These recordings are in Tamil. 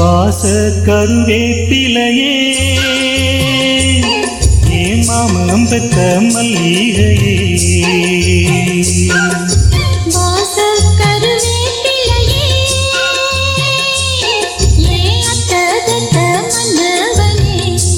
வாச கருவேப்பிலையே ஏன் மாமம் பெற்ற மல்லிகையே வாசல் கருவேப்பிலையே ஏன் அத்ததத்த மன்னவனே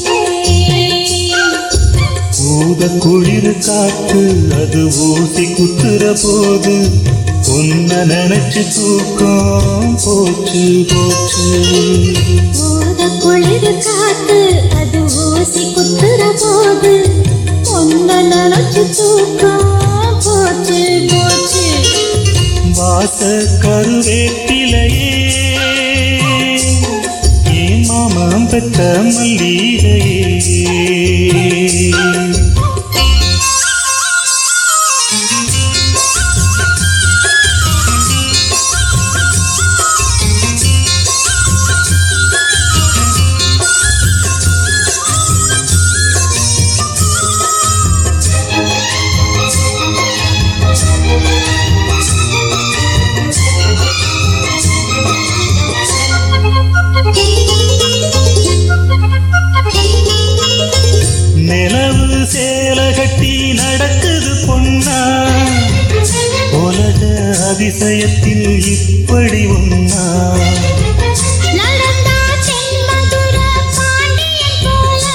ஊத குளிர் காத்து அது ஊசி குத்துற போது உன்னை நினைச்சு தூக்கம் போச்சு போச்சு ஊத குளிர் காத்து அது ஊசி குத்துற போது ஒன்ன நினைச்சு தூக்கம் போச்சு போச்சு வாச கருவேப்பிலையே ஏன் மாமம் பெற்ற மல்லிகையே நிலவு சேல கட்டி நடக்குது பொன்னா உலக அதிசயத்தில் இப்படி ஒன்னா நடந்தா தென்மதுர பாண்டியன் போல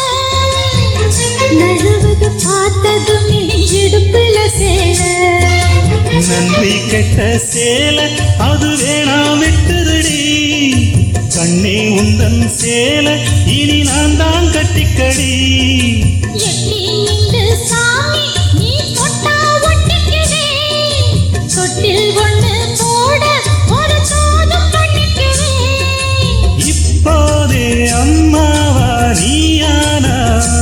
நழுவுது பார்த்ததும் இடுப்புல சேர நன்றி கெட்ட சேல அது வேணாம் விட்டுருடி கண்ணே உந்தன் சேல இனி நான் தான் கட்டிக்கடி எட்டி நின்று சாமி நீ தொட்டா ஒட்டிக்கிறே தொட்டில் ஒண்ணு போட ஒரு தோதும் பண்ணிக்கிறே இப்போதே அம்மாவா நீயானா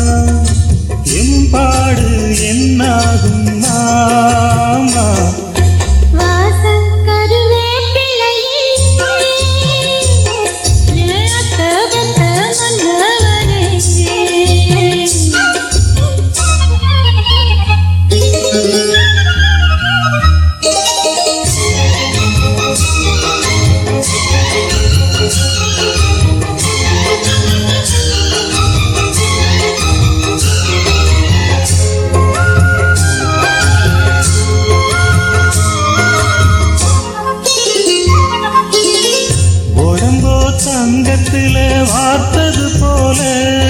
எம்பாடு என்னாகும் மாமா வாசல் கருவேப்பிலையே நிலத்தவத்த மன்னவனே உடம்போ தங்கத்துல வார்த்தது போல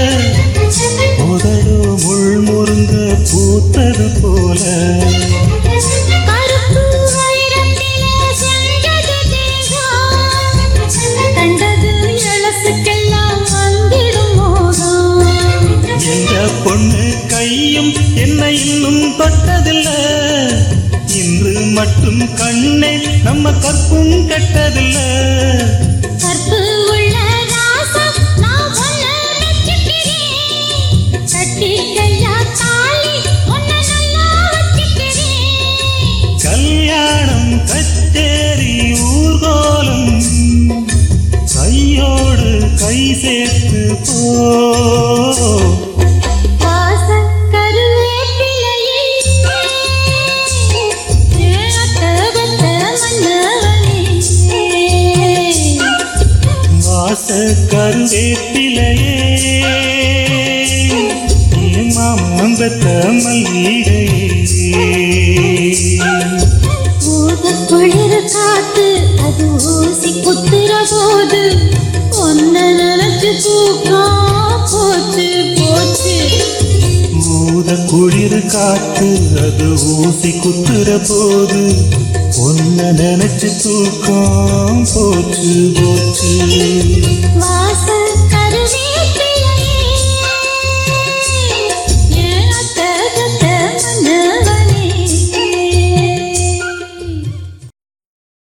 உதடு முள் முருங்க பூத்தது போல கருப்பு வைரத்திலே செஞ்சது தேகம் கண்டது இளசுக்கெல்லாம் வந்திடும் மோகம் எந்த பொண்ணு கையும் என்னை இன்னும் தொட்டதில்ல இன்று மட்டும் கண்ணே நம்ம கற்பும் கெட்டதில்ல கற்பு உள்ள ராசம் நான் உன்னை மெச்சுக்கிறேன் கட்டிக்கையா தாலி உன்னை நல்லா வச்சுக்கிறேன் கல்யாணம் கச்சேரி ஊர்கோலம் கையோடு கை சேர்த்து போ வாசல் கருவேப்பிலையே ஏத்தவத்த மன்னவனே வாச கருவேப்பிலையே மாமம்பத்த மல்லிகையே ஊத குளிர் காத்து அது ஊசி குத்துற போது ஒன்ன நினைச்சு தூக்கம் போச்சு போச்சு ஊத குளிர் காத்து அது ஊசி குத்துற போது ஒன்ன நினைச்சு தூக்கம் போச்சு போச்சு